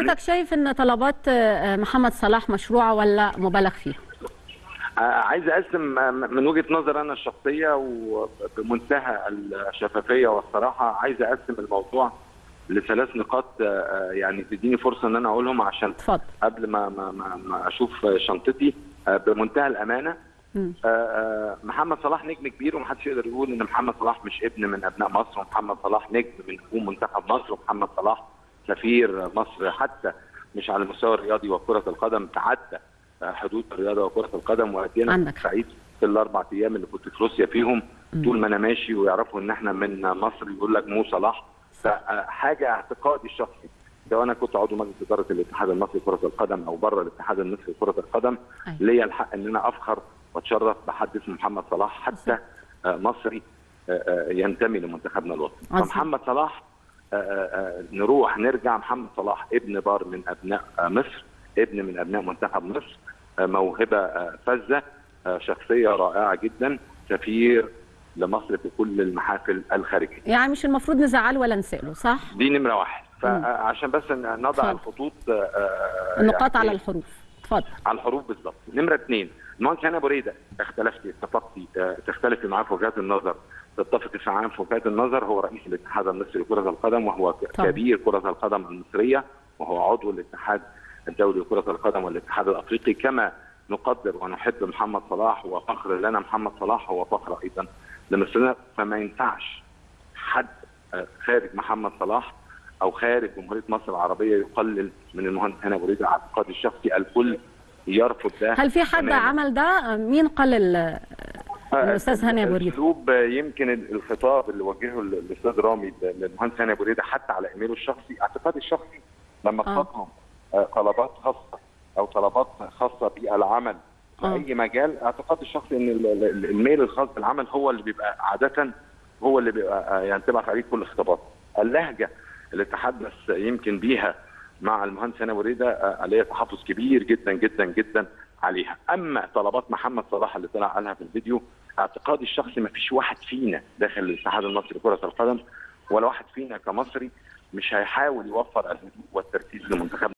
حضرتك شايف ان طلبات آه، محمد صلاح مشروعه ولا مبالغ فيها؟ آه، عايز اقسم آه، من وجهه نظر انا الشخصيه وبمنتهى الشفافيه والصراحه عايز اقسم الموضوع لثلاث نقاط آه، آه، يعني تديني فرصه ان انا اقولهم عشان اتفضل قبل ما ما ما, ما اشوف شنطتي آه، بمنتهى الامانه مم. آه، آه، محمد صلاح نجم كبير ومحدش يقدر يقول ان محمد صلاح مش ابن من ابناء مصر ومحمد صلاح نجم من نجوم منتخب مصر ومحمد صلاح سفير مصر حتى مش على المستوى الرياضي وكره القدم تعدى آه، حدود الرياضه وكره القدم وادينا عندك حق. سعيد في الاربع ايام اللي كنت في روسيا فيهم طول ما انا ماشي ويعرفوا ان احنا من مصر يقول لك مو صلاح فحاجه اعتقادي الشخصي سواء انا كنت عضو مجلس اداره الاتحاد المصري لكره القدم او بره الاتحاد المصري لكره القدم أيوة. ليا الحق ان انا افخر واتشرف بحد اسمه محمد صلاح حتى آه، مصري آه، آه، ينتمي لمنتخبنا الوطني عظيم. فمحمد صلاح آه، آه، آه، نروح نرجع محمد صلاح ابن بار من ابناء آه، مصر ابن من ابناء منتخب مصر آه، موهبه آه، فذه آه، شخصيه رائعه جدا سفير لمصر في كل المحافل الخارجيه يعني مش المفروض نزعله ولا نسأله صح؟ دي نمره واحد فعشان بس نضع اتفضل. الخطوط آه، آه، النقاط يعني على الحروف اتفضل على الحروف بالظبط نمره اثنين المهندس هاني ابو ريده اختلفتي اتفقتي آه، تختلفي معاه في وجهات النظر تتفقي معاه في وجهات النظر هو رئيس الاتحاد المصري لكره القدم وهو ك- طبعا. كبير كره القدم المصريه وهو عضو الاتحاد الدولي لكره القدم والاتحاد الافريقي كما نقدر ونحب محمد صلاح وفخر لنا محمد صلاح هو فخر ايضا لمصرنا فما ينفعش حد آه، خارج محمد صلاح او خارج جمهوريه مصر العربيه يقلل من المهندس هاني ابو ريده اعتقادي الشخصي الكل يرفض ده هل في حد تماماً. عمل ده؟ مين قلل آه، الأستاذ هاني أبو ريدة. الاسلوب آه، يمكن ال- الخطاب اللي وجهه ال- الاستاذ رامي ل- للمهندس هاني ابو ريده حتى على ايميله الشخصي اعتقادي الشخصي لما آه. تطلب آه، طلبات خاصه او طلبات خاصه بالعمل في آه. اي مجال اعتقادي الشخصي ان ال- ال- الميل الخاص بالعمل هو اللي بيبقى عاده هو اللي بيبقى آه، ينتبه عليه كل الخطابات اللهجه اللي تحدث يمكن بيها مع المهندس هاني أبو ريده آه، عليه تحفظ كبير جدا جدا جدا عليها اما طلبات محمد صلاح اللي طلع قالها في الفيديو اعتقادي الشخصي ما فيش واحد فينا داخل الاتحاد المصري لكره القدم ولا واحد فينا كمصري مش هيحاول يوفر الهدوء والتركيز لمنتخبنا